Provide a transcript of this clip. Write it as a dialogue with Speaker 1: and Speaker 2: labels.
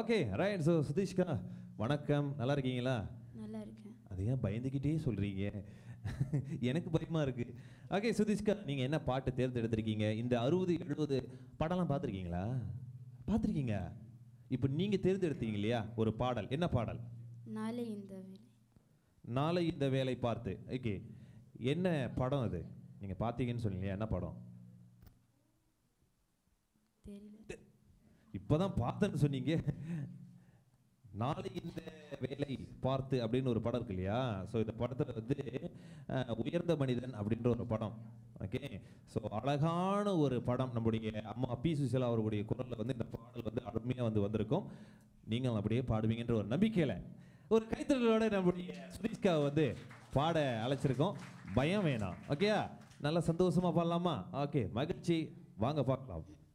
Speaker 1: okay right so சுதீஷ்கா வணக்கம் நல்லா இருக்கீங்களா
Speaker 2: நல்லா இருக்கேன்
Speaker 1: அது ஏன் பயந்துக்கிட்டே சொல்றீங்க எனக்கு பயமா இருக்கு ஓகே சுதீஷ்கா நீங்க என்ன பாட்டு தேர்ந்தெடுத்திருக்கீங்க இந்த அறுபது எழுபது படம்லாம் பார்த்துருக்கீங்களா பார்த்துருக்கீங்க இப்போ நீங்க தேர்ந்தெடுத்தீங்க இல்லையா ஒரு பாடல் என்ன பாடல்
Speaker 2: நாளை இந்த வேலை
Speaker 1: நாளை இந்த வேலை பார்த்து ஓகே என்ன படம் அது நீங்க பார்த்தீங்கன்னு சொன்னீங்க என்ன படம்
Speaker 2: தெரியல
Speaker 1: இப்போதான் பார்த்தேன்னு சொன்னீங்க நாளை இந்த வேலை பார்த்து அப்படின்னு ஒரு படம் இருக்கு இல்லையா ஸோ இந்த படத்தில் வந்து அஹ், உயர்ந்த மனிதன் அப்படின்ற ஒரு படம் ஓகே ஸோ அழகான ஒரு படம் நம்முடைய அம்மா பி சுசிலா அவருடைய குரலில் வந்து இந்த பாடல் வந்து அருமையாக வந்து வந்திருக்கும் நீங்கள் அப்படியே பாடுவீங்கன்ற ஒரு நம்பிக்கையில் ஒரு கைத்தறலோட நம்முடைய சுரேஷ்காவை வந்து பாட அழைச்சிருக்கோம் பயம் வேணாம் ஓகேயா நல்லா சந்தோஷமா பாடலாமா ஓகே மகிழ்ச்சி வாங்க பார்க்கலாம்